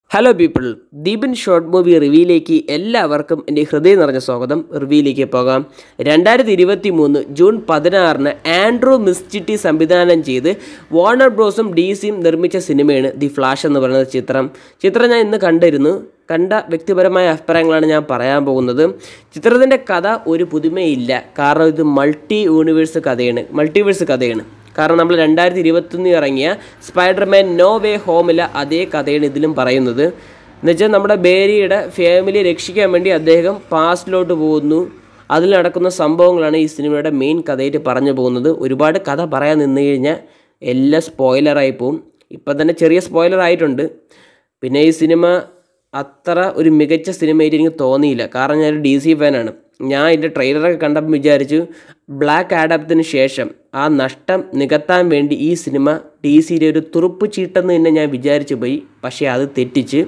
hello people Deepan short movie റിവ്യൂയിലേക്ക് എല്ലാവർക്കും എൻ്റെ ഹൃദയം നിറഞ്ഞ സ്വാഗതം റിവ്യൂയിലേക്ക് പോകാം രണ്ടായിരത്തി ഇരുപത്തി മൂന്ന് ജൂൺ പതിനാറിന് ആൻഡ്രൂ മിസ്റ്റിറ്റി സംവിധാനം ചെയ്ത് വാർണർ ബ്രോസും ഡി സിയും നിർമ്മിച്ച സിനിമയാണ് ദി ഫ്ലാഷ് എന്ന് പറയുന്ന ചിത്രം ചിത്രം ഞാൻ ഇന്ന് കണ്ടിരുന്നു കണ്ട വ്യക്തിപരമായ അഭിപ്രായങ്ങളാണ് ഞാൻ പറയാൻ പോകുന്നത് ചിത്രത്തിൻ്റെ കഥ ഒരു പുതുമയില്ല കാരണം ഇത് മൾട്ടി യൂണിവേഴ്സ് കഥയാണ് മൾട്ടിവേഴ്സ് കഥയാണ് കാരണം നമ്മൾ രണ്ടായിരത്തി ഇരുപത്തൊന്നിൽ ഇറങ്ങിയ സ്പൈഡർമാൻ നോ വേ ഹോമിലെ അതേ കഥയാണ് ഇതിലും പറയുന്നത് എന്നുവെച്ചാൽ നമ്മുടെ ബേരിയുടെ ഫാമിലിയെ രക്ഷിക്കാൻ വേണ്ടി അദ്ദേഹം പാസ്റ്റിലോട്ട് പോകുന്നു അതിൽ നടക്കുന്ന സംഭവങ്ങളാണ് ഈ സിനിമയുടെ മെയിൻ കഥയായിട്ട് പറഞ്ഞു പോകുന്നത് ഒരുപാട് കഥ പറയാൻ നിന്ന് കഴിഞ്ഞാൽ എല്ലാം സ്പോയിലറായി പോവും ഇപ്പം തന്നെ ചെറിയ സ്പോയിലർ ആയിട്ടുണ്ട് പിന്നെ ഈ സിനിമ അത്ര ഒരു മികച്ച സിനിമയായിട്ട് എനിക്ക് തോന്നിയില്ല കാരണം ഞാനൊരു ഡി സി ഫാനാണ് ഞാൻ ഇതിൻ്റെ ട്രെയിലറൊക്കെ കണ്ടപ്പോൾ വിചാരിച്ചു ബ്ലാക്ക് ആഡപ്റ്റിന് ശേഷം ആ നഷ്ടം നികത്താൻ വേണ്ടി ഈ സിനിമ ഡി സിയുടെ ഒരു തുറുപ്പ് ചീട്ടെന്ന് തന്നെ ഞാൻ വിചാരിച്ചു പോയി പക്ഷേ അത് തെറ്റിച്ച്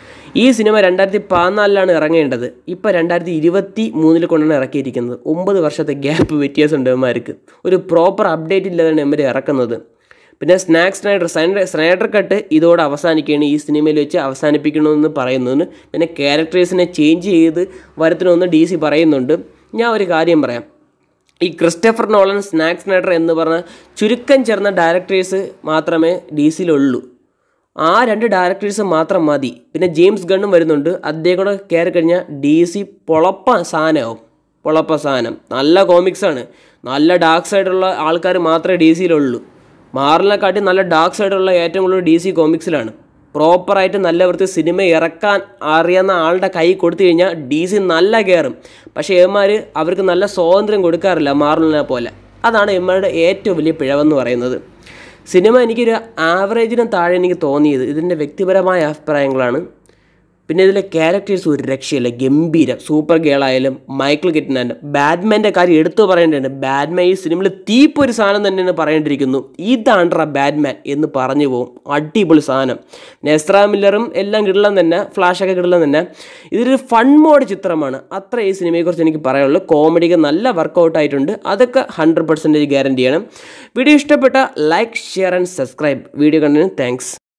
ഈ സിനിമ രണ്ടായിരത്തി പതിനാലിലാണ് ഇറങ്ങേണ്ടത് ഇപ്പോൾ രണ്ടായിരത്തി ഇരുപത്തി മൂന്നിൽ കൊണ്ടാണ് ഇറക്കിയിരിക്കുന്നത് ഒമ്പത് വർഷത്തെ ഗ്യാപ്പ് വ്യത്യാസമുണ്ട് ഇവന്മാർക്ക് ഒരു പ്രോപ്പർ അപ്ഡേറ്റ് ഇല്ലാതാണ് ഇവർ ഇറക്കുന്നത് പിന്നെ Zack Snyder Snyder Snyder cut ഇതോടെ അവസാനിക്കുകയാണ് ഈ സിനിമയിൽ വെച്ച് അവസാനിപ്പിക്കണമെന്ന് പറയുന്നതിന് പിന്നെ ക്യാരക്ടേഴ്സിനെ ചേഞ്ച് ചെയ്ത് വരുത്തണമെന്ന് ഡി സി പറയുന്നുണ്ട് ഞാൻ ഒരു കാര്യം പറയാം ഈ ക്രിസ്റ്റഫർ നോളൻ സ്നാക്ക് സ്നൈഡർ എന്ന് പറഞ്ഞ ചുരുക്കം ചേർന്ന ഡയറക്ടേഴ്സ് മാത്രമേ ഡി സിയിലുള്ളൂ ആ രണ്ട് ഡയറക്ടേഴ്സ് മാത്രം മതി പിന്നെ ജെയിംസ് ഗണ്ണും വരുന്നുണ്ട് അദ്ദേഹം കൂടെ കയറി കഴിഞ്ഞാൽ ഡി സി പൊളപ്പ സാധനമാവും പൊളപ്പ സാധനം നല്ല കോമിക്സാണ് നല്ല ഡാർക്ക് സൈഡുള്ള ആൾക്കാർ മാത്രമേ ഡി സിയിലുള്ളൂ മാറിനെക്കാട്ടി നല്ല ഡാർക്ക് സൈഡുള്ള ഏറ്റവും കൂടുതൽ ഡി സി കോമിക്സിലാണ് പ്രോപ്പറായിട്ട് നല്ല വൃത്തി സിനിമ ഇറക്കാൻ അറിയുന്ന ആളുടെ കൈ കൊടുത്തു കഴിഞ്ഞാൽ ഡി സി നല്ല കയറും പക്ഷേ എമാർ അവർക്ക് നല്ല സ്വാതന്ത്ര്യം കൊടുക്കാറില്ല മാർലിനെ പോലെ അതാണ് എമ്മയുടെ ഏറ്റവും വലിയ പിഴവെന്ന് പറയുന്നത് സിനിമ എനിക്കൊരു ആവറേജിനും താഴെ എനിക്ക് തോന്നിയത് ഇതിൻ്റെ വ്യക്തിപരമായ അഭിപ്രായങ്ങളാണ് പിന്നെ ഇതിലെ ക്യാരക്ടേഴ്സ് ഒരു രക്ഷയില്ല ഗംഭീരം സൂപ്പർ ഗേൾ ആയാലും മൈക്കിൾ കിറ്റനാൻഡ് ബാറ്റ്മാൻ്റെ കാര്യം എടുത്തു പറയേണ്ടതാണ് ബാറ്റ്മാൻ ഈ സിനിമയിൽ തീപ്പൊരു സാധനം തന്നെയാണ് പറയേണ്ടിയിരിക്കുന്നു ഇതാണ്ട്ര ബാറ്റ്മാൻ എന്ന് പറഞ്ഞു പോകും അടിപൊളി സാധനം നെസ്ര മില്ലറും എല്ലാം കിടലം തന്നെ ഫ്ലാഷൊക്കെ കിടലം തന്നെ ഇതൊരു ഫൺ മോഡ് ചിത്രമാണ് അത്ര ഈ സിനിമയെക്കുറിച്ച് എനിക്ക് പറയാനുള്ളൂ കോമഡിക്ക് നല്ല വർക്കൗട്ട് ആയിട്ടുണ്ട് അതൊക്കെ ഹൺഡ്രഡ് പെർസെൻറ്റേജ് ഗ്യാരണ്ടിയാണ് വീഡിയോ ഇഷ്ടപ്പെട്ട like share and subscribe video കണ്ടതിന് താങ്ക്സ്